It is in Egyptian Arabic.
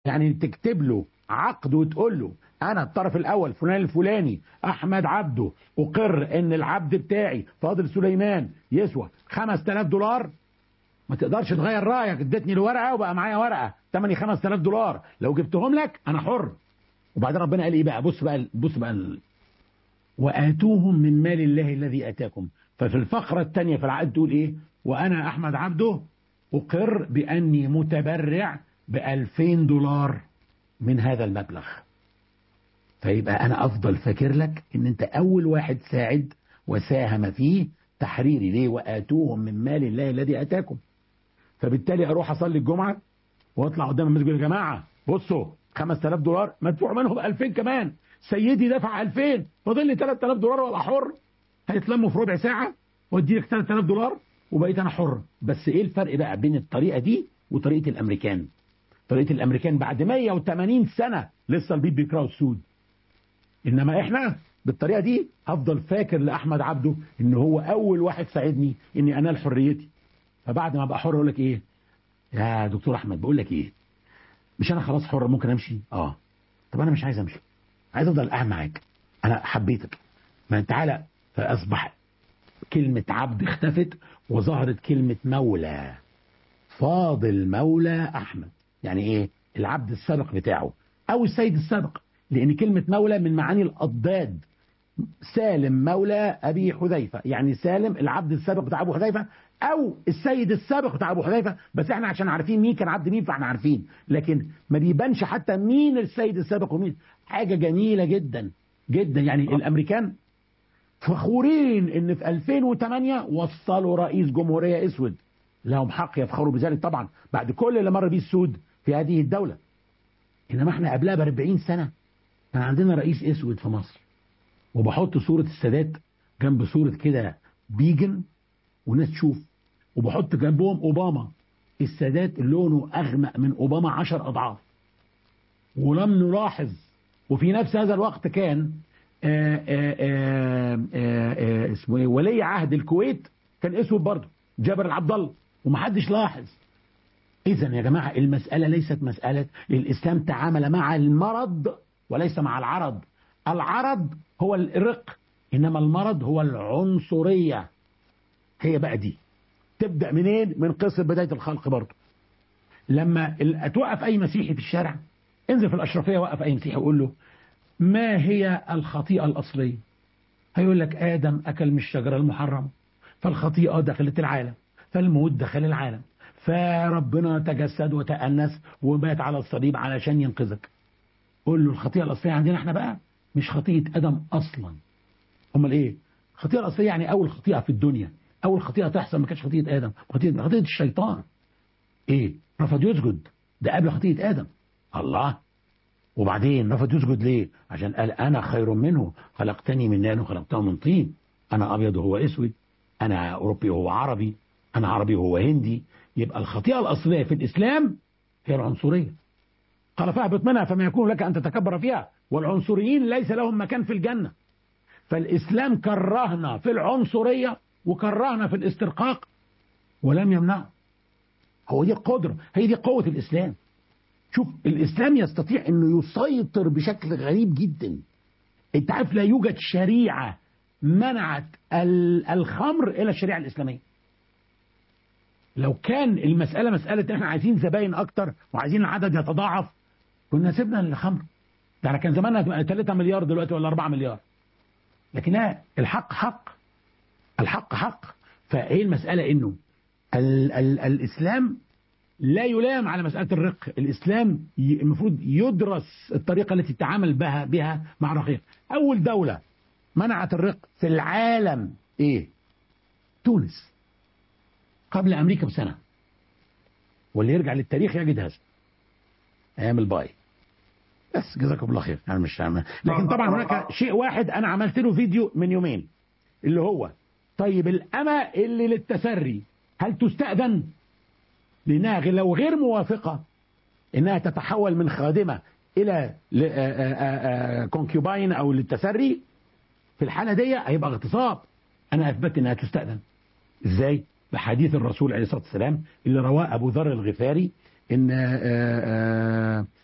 يعني تكتب له عقد وتقول له انا الطرف الاول فلان الفلاني احمد عبده اقر ان العبد بتاعي فاضل سليمان يسوى 5000 دولار ما تقدرش تغير رايك اديتني الورقه وبقى معايا ورقه ثمني 5000 دولار لو جبتهم لك انا حر وبعدين ربنا قال ايه بقى بص بقى بص بقى ال... واتوهم من مال الله الذي اتاكم ففي الفقره الثانيه في العقد تقول ايه وانا احمد عبده اقر باني متبرع ب 2000 دولار من هذا المبلغ فيبقى انا افضل فاكر لك ان انت اول واحد ساعد وساهم في تحريري ليه واتوهم من مال الله الذي اتاكم فبالتالي اروح اصلي الجمعه واطلع قدام المسجد يا جماعه بصوا 5000 دولار مدفوع منهم 2000 كمان سيدي دفع 2000 فاضل لي 3000 دولار وابقى حر هيتلموا في ربع ساعه وادي لك 3000 دولار وبقيت انا حر بس ايه الفرق بقى بين الطريقه دي وطريقه الامريكان طريقه الامريكان بعد 180 سنه لسه البيض بيكرهوا السود انما احنا بالطريقه دي هفضل فاكر لاحمد عبده ان هو اول واحد ساعدني اني انال حريتي فبعد ما ابقى حر اقول لك ايه يا دكتور احمد بقول لك ايه مش انا خلاص حر ممكن امشي اه طب انا مش عايز امشي عايز افضل قاعد معاك انا حبيتك ما تعالى فاصبح كلمة عبد اختفت وظهرت كلمة مولى فاضل مولى أحمد يعني إيه العبد السابق بتاعه أو السيد السابق لأن كلمة مولى من معاني الأضداد سالم مولى أبي حذيفة يعني سالم العبد السابق بتاع أبو حذيفة أو السيد السابق بتاع أبو حذيفة بس إحنا عشان عارفين مين كان عبد مين فإحنا عارفين لكن ما بيبانش حتى مين السيد السابق ومين حاجة جميلة جدا جدا يعني الأمريكان فخورين ان في 2008 وصلوا رئيس جمهوريه اسود لهم حق يفخروا بذلك طبعا بعد كل اللي مر بيه السود في هذه الدوله انما احنا قبلها ب 40 سنه كان عندنا رئيس اسود في مصر وبحط صوره السادات جنب صوره كده بيجن والناس تشوف وبحط جنبهم اوباما السادات لونه اغمق من اوباما 10 اضعاف ولم نلاحظ وفي نفس هذا الوقت كان آآ آآ آآ اسمه ايه ولي عهد الكويت كان اسود برضه جابر العبد الله ومحدش لاحظ اذا يا جماعه المساله ليست مساله الاسلام تعامل مع المرض وليس مع العرض العرض هو الرق انما المرض هو العنصريه هي بقى دي تبدا منين من قصه بدايه الخلق برضه لما توقف اي مسيحي في الشارع انزل في الاشرفيه وقف اي مسيحي وقول له ما هي الخطيئة الأصلية هيقول لك آدم أكل من الشجرة المحرمة فالخطيئة دخلت العالم فالموت دخل العالم فربنا تجسد وتأنس ومات على الصليب علشان ينقذك قول له الخطيئة الأصلية عندنا احنا بقى مش خطيئة آدم أصلا امال ايه الخطيئة الأصلية يعني أول خطيئة في الدنيا أول خطيئة تحصل ما كانتش خطيئة آدم خطيئة خطيئة الشيطان ايه رفض يسجد ده قبل خطيئة آدم الله وبعدين رفض يسجد ليه عشان قال انا خير منه خلقتني من نار وخلقته من طين انا ابيض وهو اسود انا اوروبي وهو عربي انا عربي وهو هندي يبقى الخطيئه الاصليه في الاسلام هي العنصريه قال فاهبط منها فما يكون لك ان تتكبر فيها والعنصريين ليس لهم مكان في الجنه فالاسلام كرهنا في العنصريه وكرهنا في الاسترقاق ولم يمنعه هو دي القدره هي دي قوه الاسلام شوف الإسلام يستطيع أنه يسيطر بشكل غريب جدا أنت عارف لا يوجد شريعة منعت الخمر إلى الشريعة الإسلامية لو كان المسألة مسألة احنا عايزين زباين أكتر وعايزين العدد يتضاعف كنا سيبنا الخمر يعني كان زماننا 3 مليار دلوقتي ولا 4 مليار لكن لا الحق حق الحق حق فايه المسألة انه ال ال الإسلام لا يلام على مسألة الرق الإسلام المفروض يدرس الطريقة التي تعامل بها بها مع الرقيق أول دولة منعت الرق في العالم إيه تونس قبل أمريكا بسنة واللي يرجع للتاريخ يجد هذا أيام الباي بس جزاكم الله خير أنا مش عامل. لكن طبعا هناك شيء واحد أنا عملت له فيديو من يومين اللي هو طيب الأمة اللي للتسري هل تستأذن لأنها لو غير موافقة إنها تتحول من خادمة إلى كونكيوباين أو للتسري في الحالة دي هيبقى اغتصاب أنا أثبت إنها تستأذن إزاي؟ بحديث الرسول عليه الصلاة والسلام اللي رواه أبو ذر الغفاري إن